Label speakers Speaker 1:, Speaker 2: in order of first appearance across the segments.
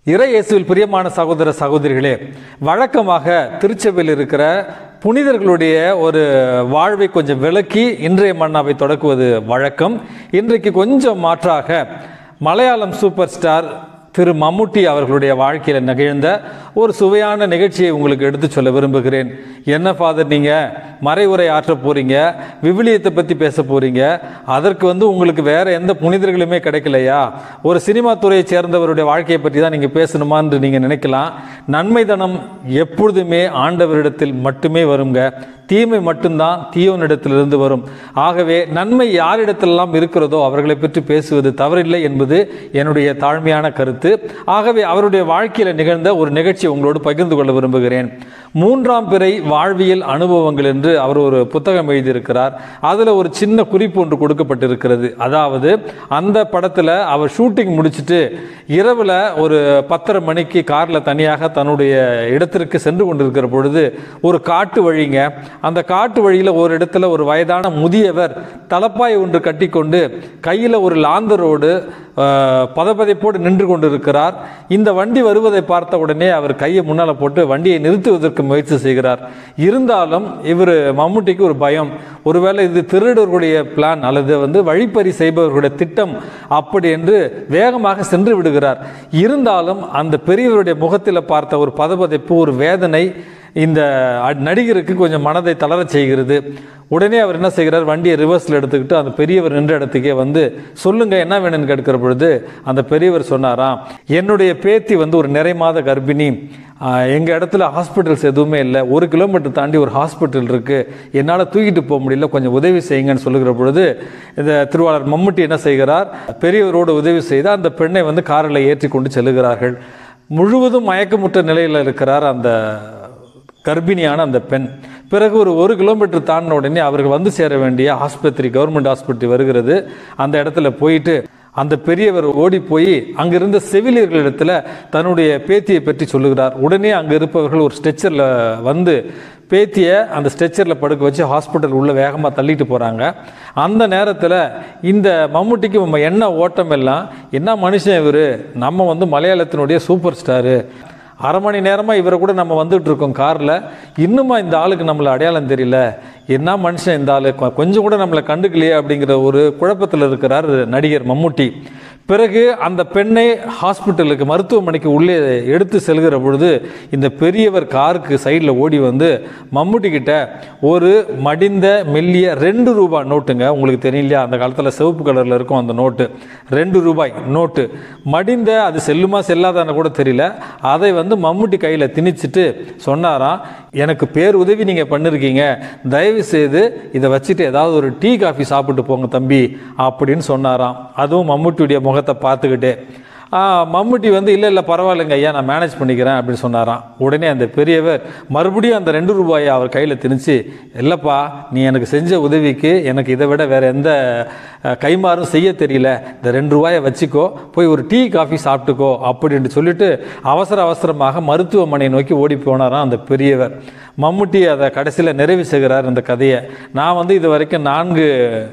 Speaker 1: இறை இயேசுவில் பிரியமான சகோதர சகோதரிகளே வழக்கமாக திருச்சபையில் இருக்கிற புனிதர்களுடைய ஒரு வாழ்வை கொஞ்சம் விளக்கி இன்றைய மன்னாவை தொடக்குவது வழக்கம் இன்றைக்கு கொஞ்சம் மாற்றாக மலையாளம் சூப்பர் ஸ்டார் திரு மம்முட்டி அவர்களுடைய வாழ்க்கையில் நிகழ்ந்த ஒரு சுவையான நிகழ்ச்சியை உங்களுக்கு எடுத்து சொல்ல விரும்புகிறேன் என்ன ஃபாதர் நீங்கள் மறைவுரை ஆற்ற போறீங்க விவிலியத்தை பற்றி பேச போறீங்க அதற்கு வந்து உங்களுக்கு வேற எந்த புனிதர்களுமே கிடைக்கலையா ஒரு சினிமா துறையை சேர்ந்தவருடைய வாழ்க்கையை பற்றி தான் நீங்கள் பேசணுமான்னு நீங்கள் நினைக்கலாம் நன்மைதனம் எப்பொழுதுமே ஆண்டவரிடத்தில் மட்டுமே வருங்க தீமை மட்டும்தான் தீயோனிடத்திலிருந்து வரும் ஆகவே நன்மை யாரிடத்திலெல்லாம் இருக்கிறதோ அவர்களை பற்றி பேசுவது தவறில்லை என்பது என்னுடைய தாழ்மையான கருத்து ஆகவே அவருடைய வாழ்க்கையில் நிகழ்ந்த ஒரு நிகழ்ச்சி உங்களோடு பகிர்ந்து கொள்ள விரும்புகிறேன் மூன்றாம் பிறை வாழ்வியல் அனுபவங்கள் என்று அவர் ஒரு புத்தகம் எழுதியிருக்கிறார் அதில் ஒரு சின்ன குறிப்பு ஒன்று கொடுக்கப்பட்டிருக்கிறது அதாவது அந்த படத்தில் அவர் ஷூட்டிங் முடிச்சுட்டு இரவில் ஒரு பத்தரை மணிக்கு காரில் தனியாக தன்னுடைய இடத்திற்கு சென்று கொண்டிருக்கிற பொழுது ஒரு காட்டு வழிங்க அந்த காட்டு வழியில் ஒரு இடத்துல ஒரு வயதான முதியவர் தலப்பாய் ஒன்று கட்டிக்கொண்டு கையில் ஒரு லாந்தரோடு அஹ், பதபதைப்போடு நின்று கொண்டிருக்கிறார் இந்த வண்டி வருவதை பார்த்த உடனே அவர் கையை முன்னால் போட்டு வண்டியை நிறுத்துவதற்கு முயற்சி செய்கிறார் இருந்தாலும் இவர் மம்முட்டிக்கு ஒரு பயம் ஒருவேளை இது திருடர்களுடைய பிளான் அல்லது வந்து வழிப்பறி செய்பவர்களுடைய திட்டம் அப்படி என்று வேகமாக சென்று விடுகிறார் இருந்தாலும் அந்த பெரியவருடைய முகத்தில் பார்த்த ஒரு பதபதைப்பு ஒரு வேதனை இந்த அ- நடிகருக்கு கொஞ்சம் மனதை தளரச் செய்கிறது உடனே அவர் என்ன செய்கிறார் வண்டியை ரிவர்ஸில் எடுத்துக்கிட்டு அந்த பெரியவர் நின்ற இடத்துக்கே வந்து சொல்லுங்க என்ன வேணும்னு கேட்கிற பொழுது அந்த பெரியவர் சொன்னாராம் என்னுடைய பேத்தி வந்து ஒரு நிறை மாத கர்ப்பிணி எங்கள் இடத்துல ஹாஸ்பிட்டல்ஸ் எதுவுமே இல்லை ஒரு கிலோமீட்டர் தாண்டி ஒரு ஹாஸ்பிட்டல் இருக்குது என்னால் தூக்கிட்டு போக முடியல கொஞ்சம் உதவி செய்யுங்கன்னு சொல்லுகிற பொழுது இந்த திருவாளர் மம்முட்டி என்ன செய்கிறார் பெரியவரோடு உதவி செய்து அந்த பெண்ணை வந்து காரில் ஏற்றி கொண்டு செல்லுகிறார்கள் முழுவதும் மயக்கமுற்ற நிலையில் இருக்கிறார் அந்த கர்ப்பிணியான அந்த பெண் பிறகு ஒரு ஒரு கிலோமீட்டர் தாண்டின உடனே அவர்கள் வந்து சேர வேண்டிய ஆஸ்பத்திரி கவர்மெண்ட் ஆஸ்பத்திரி வருகிறது அந்த இடத்துல போயிட்டு அந்த பெரியவர் ஓடி போய் அங்கிருந்த செவிலியர்களிடத்துல தன்னுடைய பேத்தியை பற்றி சொல்லுகிறார் உடனே அங்கே இருப்பவர்கள் ஒரு ஸ்ட்ரெச்சரில் வந்து பேத்தியை அந்த ஸ்ட்ரெச்சரில் படுக்க வச்சு ஹாஸ்பிட்டல் உள்ள வேகமாக தள்ளிட்டு போகிறாங்க அந்த நேரத்தில் இந்த மம்முட்டிக்கு நம்ம என்ன ஓட்டம் எல்லாம் என்ன மனுஷன் இவர் நம்ம வந்து மலையாளத்தினுடைய சூப்பர் ஸ்டாரு அரை மணி நேரமாக இவரை கூட நம்ம வந்துட்டு இருக்கோம் காரில் இன்னுமா இந்த ஆளுக்கு நம்மளை அடையாளம் தெரியல என்ன மனுஷன் இந்த ஆளு கொ- கொஞ்சம் கூட நம்மளை கண்டுக்கலையே அப்படிங்கிற ஒரு குழப்பத்தில் இருக்கிறார் நடிகர் மம்முட்டி பிறகு அந்த பெண்ணை ஹாஸ்பிட்டலுக்கு மருத்துவமனைக்கு உள்ளே எடுத்து செல்கிற பொழுது இந்த பெரியவர் காருக்கு சைடில் ஓடி வந்து மம்முட்டி கிட்ட ஒரு மடிந்த மெல்லிய ரெண்டு ரூபாய் நோட்டுங்க உங்களுக்கு தெரியும் இல்லையா அந்த காலத்தில் சிவப்பு கலரில் இருக்கும் அந்த நோட்டு ரெண்டு ரூபாய் நோட்டு மடிந்த அது செல்லுமா செல்லாதான்னு கூட தெரியல அதை வந்து மம்முட்டி கையில் திணிச்சிட்டு சொன்னாராம் எனக்கு பேர் உதவி நீங்கள் பண்ணிருக்கீங்க தயவு செய்து இதை வச்சுட்டு ஏதாவது ஒரு டீ காஃபி சாப்பிட்டு போங்க தம்பி அப்படின்னு சொன்னாராம் அதுவும் மம்முட்டியுடைய முகத்தை பார்த்துக்கிட்டே ஆ, மம்முட்டி வந்து இல்லை இல்லை பரவாயில்லைங்க ஐயா நான் மேனேஜ் பண்ணிக்கிறேன் அப்படின்னு சொன்னாராம் உடனே அந்த பெரியவர் மறுபடியும் அந்த ரெண்டு ரூபாயை அவர் கையில் திணிச்சு இல்லைப்பா நீ எனக்கு செஞ்ச உதவிக்கு எனக்கு இதை விட வேற எந்த அஹ், கைமாறும் செய்ய தெரியல இந்த ரெண்டு ரூபாயை வச்சுக்கோ போய் ஒரு டீ காஃபி சாப்பிட்டுக்கோ அப்படின்னு சொல்லிட்டு அவசர அவசரமாக மருத்துவமனை நோக்கி ஓடி போனாராம் அந்த பெரியவர் மம்முட்டி அதை கடைசியில் நிறைவு செய்கிறார் இந்த கதையை நான் வந்து இது வரைக்கும் நான்கு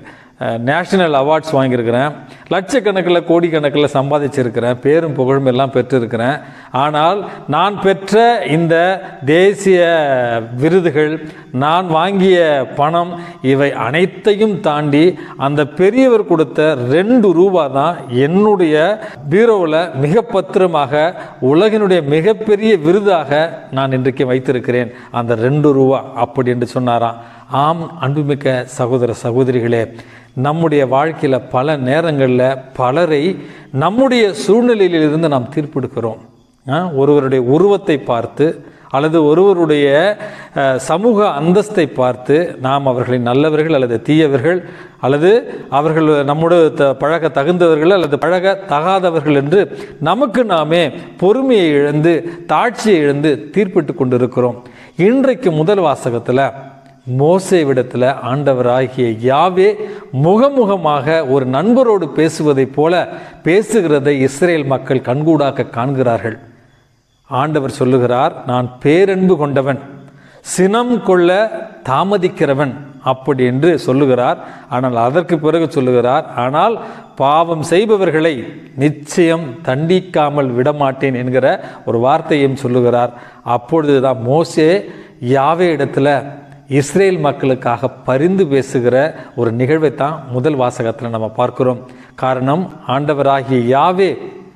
Speaker 1: நேஷ்னல் அவார்ட்ஸ் வாங்கியிருக்கிறேன் லட்சக்கணக்கில் கோடிக்கணக்கில் சம்பாதிச்சிருக்கிறேன் பேரும் புகழும் எல்லாம் பெற்றிருக்கிறேன் ஆனால் நான் பெற்ற இந்த தேசிய விருதுகள் நான் வாங்கிய பணம் இவை அனைத்தையும் தாண்டி அந்த பெரியவர் கொடுத்த ரெண்டு ரூபா தான் என்னுடைய பீரோவில் மிக பத்திரமாக உலகினுடைய மிகப்பெரிய விருதாக நான் இன்றைக்கு வைத்திருக்கிறேன் அந்த ரெண்டு ரூபா அப்படி என்று சொன்னாராம் ஆம் அன்புமிக்க சகோதர சகோதரிகளே நம்முடைய வாழ்க்கையில் பல நேரங்களில் பலரை நம்முடைய சூழ்நிலையிலிருந்து நாம் தீர்ப்பெடுக்கிறோம் ஆ, ஒருவருடைய உருவத்தை பார்த்து அல்லது ஒருவருடைய அஹ், சமூக அந்தஸ்தை பார்த்து நாம் அவர்களை நல்லவர்கள் அல்லது தீயவர்கள் அல்லது அவர்கள் நம்மோடு த பழக தகுந்தவர்கள் அல்லது பழக தகாதவர்கள் என்று நமக்கு நாமே பொறுமையை இழந்து தாட்சியை இழந்து தீர்ப்பிட்டு கொண்டிருக்கிறோம் இன்றைக்கு முதல் வாசகத்தில் மோசேவிடத்தில் ஆண்டவராகிய யாவே முகமுகமாக ஒரு நண்பரோடு பேசுவதைப் போல பேசுகிறதை இஸ்ரேல் மக்கள் கண்கூடாக காண்கிறார்கள் ஆண்டவர் சொல்லுகிறார் நான் பேரன்பு கொண்டவன் சினம் கொள்ள தாமதிக்கிறவன் அப்படி என்று சொல்லுகிறார் ஆனால் அதற்கு பிறகு சொல்லுகிறார் ஆனால் பாவம் செய்பவர்களை நிச்சயம் தண்டிக்காமல் விடமாட்டேன் என்கிற ஒரு வார்த்தையும் சொல்லுகிறார் அப்பொழுதுதான் மோசே யாவே இடத்துல இஸ்ரேல் மக்களுக்காக பரிந்து பேசுகிற ஒரு நிகழ்வை தான் முதல் வாசகத்தில் நம்ம பார்க்கிறோம் காரணம் ஆண்டவராகிய யாவே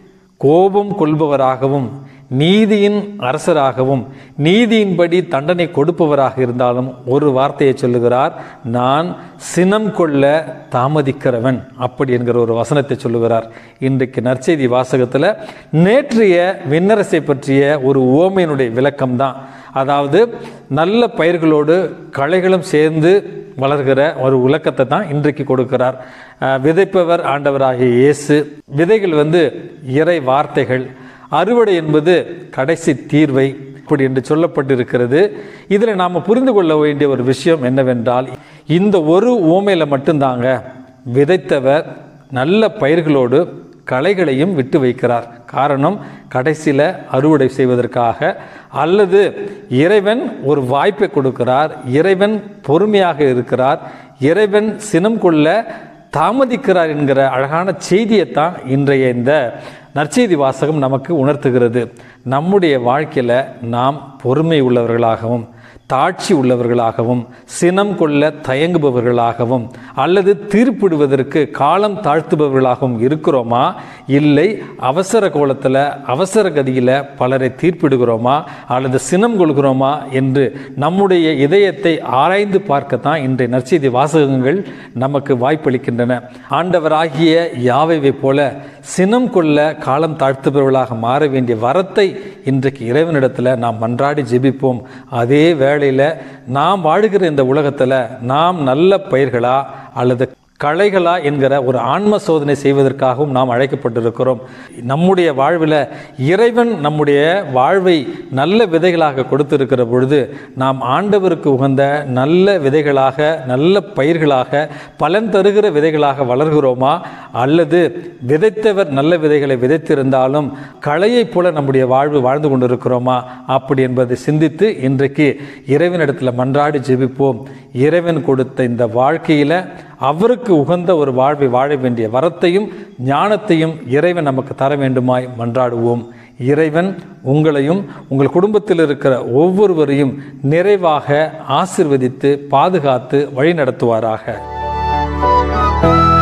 Speaker 1: கோபம் கொள்பவராகவும் நீதியின் அரசராகவும் நீதியின்படி தண்டனை கொடுப்பவராக இருந்தாலும் ஒரு வார்த்தையை சொல்லுகிறார் நான் சினம் கொள்ள தாமதிக்கிறவன் அப்படி என்கிற ஒரு வசனத்தை சொல்லுகிறார் இன்றைக்கு நற்செய்தி வாசகத்தில் நேற்றைய விண்ணரசை பற்றிய ஒரு ஓமையினுடைய விளக்கம்தான் அதாவது நல்ல பயிர்களோடு களைகளும் சேர்ந்து வளர்கிற ஒரு விளக்கத்தை தான் இன்றைக்கு கொடுக்கிறார் அஹ், விதைப்பவர் ஆண்டவராகிய இயேசு விதைகள் வந்து இறை வார்த்தைகள் அறுவடை என்பது கடைசி தீர்வை இப்படி என்று சொல்லப்பட்டிருக்கிறது இதில் நாம் புரிந்து கொள்ள வேண்டிய ஒரு விஷயம் என்னவென்றால் இந்த ஒரு ஓமையில் மட்டும்தாங்க விதைத்தவர் நல்ல பயிர்களோடு களைகளையும் விட்டு வைக்கிறார் காரணம் கடைசியில் அறுவடை செய்வதற்காக அல்லது இறைவன் ஒரு வாய்ப்பை கொடுக்கிறார் இறைவன் பொறுமையாக இருக்கிறார் இறைவன் சினம் கொள்ள தாமதிக்கிறார் என்கிற அழகான செய்தியைத்தான் இன்றைய இந்த நற்செய்தி வாசகம் நமக்கு உணர்த்துகிறது நம்முடைய வாழ்க்கையில் நாம் பொறுமை உள்ளவர்களாகவும் தாட்சி உள்ளவர்களாகவும் சினம் கொள்ள தயங்குபவர்களாகவும் அல்லது தீர்ப்பிடுவதற்கு காலம் தாழ்த்துபவர்களாகவும் இருக்கிறோமா இல்லை அவசர கோலத்தில் அவசர கதியில் பலரை தீர்ப்பிடுகிறோமா அல்லது சினம் கொள்கிறோமா என்று நம்முடைய இதயத்தை ஆராய்ந்து பார்க்கத்தான் இன்றைய நற்செய்தி வாசகங்கள் நமக்கு வாய்ப்பளிக்கின்றன ஆண்டவராகிய யாவைவை போல சினம் கொள்ள காலம் தாழ்த்துபவர்களாக மாற வேண்டிய வரத்தை இன்றைக்கு இறைவனிடத்தில் நாம் மன்றாடி ஜெபிப்போம் அதே வேளையில் நாம் வாழுகிற இந்த உலகத்தில் நாம் நல்ல பயிர்களா அல்லது களைகளா என்கிற ஒரு ஆன்ம சோதனை செய்வதற்காகவும் நாம் அழைக்கப்பட்டிருக்கிறோம் நம்முடைய வாழ்வில் இறைவன் நம்முடைய வாழ்வை நல்ல விதைகளாக கொடுத்திருக்கிற பொழுது நாம் ஆண்டவருக்கு உகந்த நல்ல விதைகளாக நல்ல பயிர்களாக பலன் தருகிற விதைகளாக வளர்கிறோமா அல்லது விதைத்தவர் நல்ல விதைகளை விதைத்திருந்தாலும் களையைப் போல நம்முடைய வாழ்வு வாழ்ந்து கொண்டிருக்கிறோமா அப்படி என்பதை சிந்தித்து இன்றைக்கு இறைவனிடத்தில் மன்றாடி ஜெபிப்போம் இறைவன் கொடுத்த இந்த வாழ்க்கையில் அவருக்கு உகந்த ஒரு வாழ்வை வாழ வேண்டிய வரத்தையும் ஞானத்தையும் இறைவன் நமக்கு தர வேண்டுமாய் மன்றாடுவோம் இறைவன் உங்களையும் உங்கள் குடும்பத்தில் இருக்கிற ஒவ்வொருவரையும் நிறைவாக ஆசிர்வதித்து பாதுகாத்து வழி நடத்துவாராக